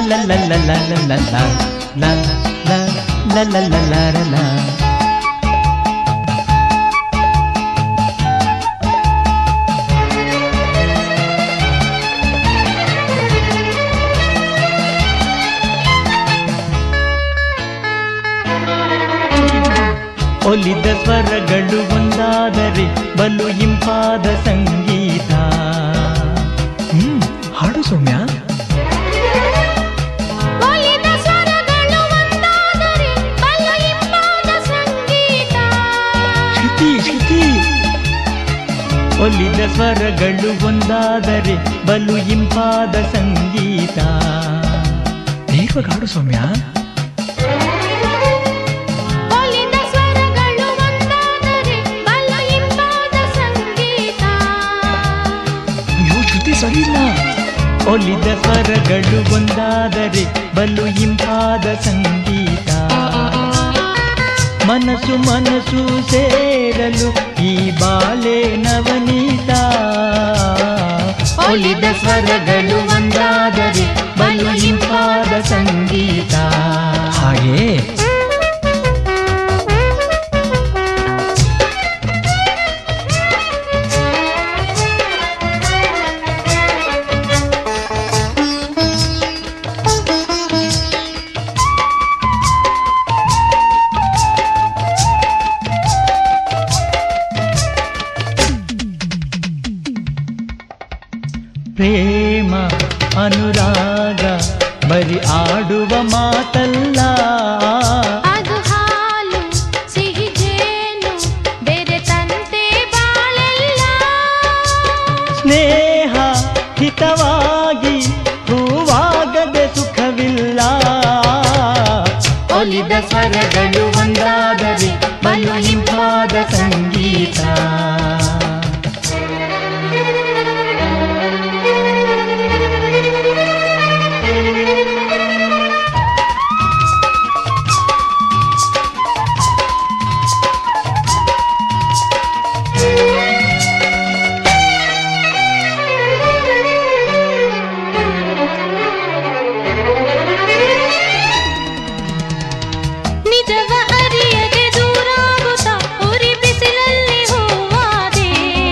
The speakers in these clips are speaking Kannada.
la la la la la la la la la la la la la la la ಒಲಿದ ಸ್ವರಗಳು ಒಂದಾದರೆ ಬಲು ಇಂಪಾದ ಸಂಗೀತ ಹ್ಮ್ ಹಾಡು ಸೌಮ್ಯ ಒಲಿದ ಸ್ವರಗಳು ಒಂದಾದರೆ ಬಲು ಇಂಪಾದ ಸಂಗೀತ ಶ್ರುತಿ ಶ್ರುತಿ ಒಲಿದ ಸ್ವರಗಳು ಒಂದಾದರೆ ಬಲು ಇಂಪಾದ ಸಂಗೀತ ವೇಗವಾಗಿ ಹಾಡು ಸೌಮ್ಯ ಒಲಿದ ಸ್ವರಗಳು ಒಂದಾದರೆ ಬಲು ಇಂಪಾದ ಸಂಗೀತ ಅಯ್ಯೋ ಶ್ರುತಿ ಸರಿ ಇಲ್ಲ ಒಲಿದ ಸ್ವರಗಳು ಒಂದಾದರೆ ಬಲು ಇಂಪಾದ ಸಂಗೀತ ಮನಸ್ಸು ಮನಸ್ಸು ಸೇರಲು ಈ ಬಾಳೆ ನವನೀತ ಒಲಿದ ಸ್ವರಗಳು ಒಂದಾದರೆ ಬಲು ಇಂಪಾದ ಸಂಗೀತ ಹಾಗೆ ಪ್ರೇಮ ಅನುರಾಗ ಬರಿ ಆಡುವ ಮಾತಲ್ಲ ಅದು ಹಾಲು ಸಿಹಿ ಜೇನು ಬೆರೆತಂತೆ ಬಾಳೆಲ್ಲ ಸ್ನೇಹ ಹಿತವಾಗಿ ಹೂವಾಗದೆ ಸುಖವಿಲ್ಲ ಒಲಿದ ಸ್ವರಗಳು ಒಂದಾದರೆ ಬಲು ಇಂಪಾದ ಸಂಗೀತ ನಿಜವ ಅರಿಯದೆ ದೂರಾಗುತ್ತ ಉರಿ ಬಿಸಿಲಲ್ಲಿ ಹೂವಾದೆ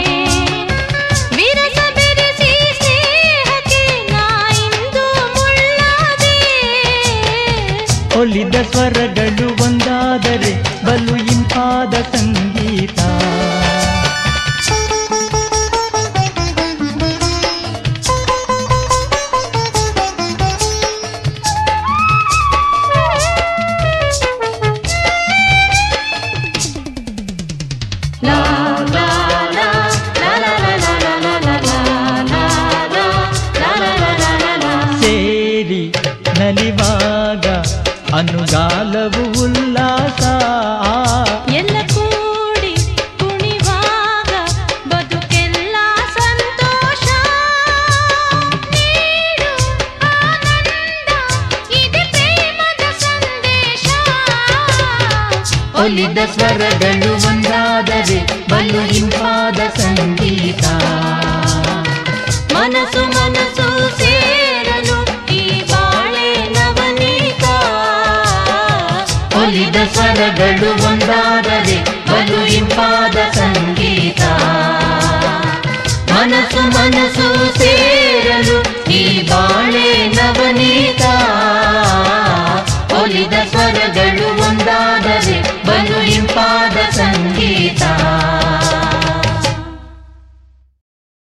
ವಿರಸ ಬೆರೆಸಿ ಸ್ನೇಹಕ್ಕೆ ನಾ ಇಂದು ಮುಳ್ಳಾದೆ ಒಲಿದ ಸ್ವರಗಳು ಒಂದಾದರೆ ಬಲು ಇಂಪಾದ ಸಂಗೀತ ಲಾ ಲಾ ಲಾ ಲಾ ಲಾ ಲಾ ಲಾ ಲಾ ಲಾ ಲಾ ಲಾ ಲಾ ಲಾ ಲಾ ಲಾ ಲಾ ಲಾ ಸೇರಿ ನಲಿವಾಗ ಅನುಗಾಲವು ಉಲ್ಲಾಸ ಎಲ್ಲ ಕೂಡಿ ಕುಣಿವಾಗ ಬದುಕೆಲ್ಲ ಸಂತೋಷ ನೀಡು ಆನಂದ ಇದೆ ಪ್ರೇಮದ ಸಂದೇಶ ಒಲಿದ ಸ್ವರಗಳು ಒಂದಾದರೆ ಬಲು ಇಂಪಾದ ಸಂಗೀತ ಮನಸ್ಸು ಮನಸ್ಸು ಸೇರಲು ಈ ಬಾಳೆ ನವನೀತ ಒಲಿದ ಸ್ವರಗಳು ಒಂದಾದರೆ ಬಲು ಇಂಪಾದ